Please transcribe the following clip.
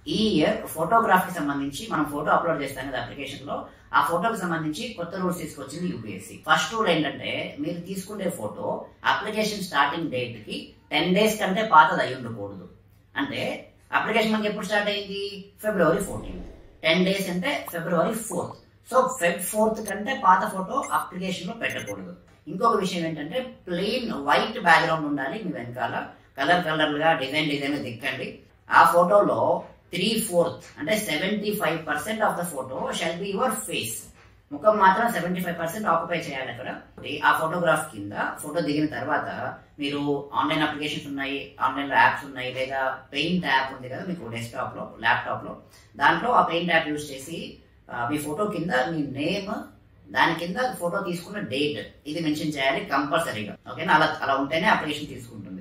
ఈ year photograph సంబంధించి మనం ఫోటో అప్లోడ్ చేస్తాం కదా అప్లికేషన్ లో ఆ ఫోటోకి సంబంధించి కొత్త రూల్స్ తీసుకొచ్చింది యూపీఎస్సీ ఫస్ట్ రూల్ ఏంటంటే మీరు తీసుకునే ఫోటో అప్లికేషన్ స్టార్టింగ్ డేట్ కి టెన్ డేస్ కంటే పాతది అయి ఉండకూడదు అంటే అప్లికేషన్ మనకి ఎప్పుడు స్టార్ట్ అయింది ఫిబ్రవరి ఫోర్టీన్ టెన్ డేస్ అంటే ఫిబ్రవరి ఫోర్త్ సో ఫెబ్ ఫోర్త్ కంటే పాత ఫోటో అప్లికేషన్ లో పెట్టకూడదు ఇంకొక విషయం ఏంటంటే ప్లెయిన్ వైట్ బ్యాక్గ్రౌండ్ ఉండాలి మీ వెనకాల కలర్ కలర్ గా డిజైన్ డిజైన్ దిక్కండి ఆ ఫోటోలో త్రీ ఫోర్త్ అంటే seventy five percent of the photo shall be your face ముఖం మాత్రం సెవెంటీ ఫైవ్ పర్సెంట్ ఆక్యుపై చేయాలి అక్కడ ఆ ఫోటోగ్రాఫ్ కింద ఫోటో దిగిన తర్వాత మీరు ఆన్లైన్ అప్లికేషన్స్ ఉన్నాయి ఆన్లైన్ లో యాప్స్ ఉన్నాయి లేదా పెయింట్ యాప్ ఉంది కదా మీకు డెస్క్టాప్ లో ల్యాప్టాప్ లో దాంట్లో ఆ పెయింట్ యాప్ యూజ్ చేసి ఆ, మీ ఫోటో కింద మీ నేమ్ దాని కింద ఫోటో తీసుకున్న డేట్ ఇది మెన్షన్ చేయాలి కంపల్సరీగా ఓకేనా అలా అలా ఉంటేనే అప్లికేషన్ తీసుకుంటుంది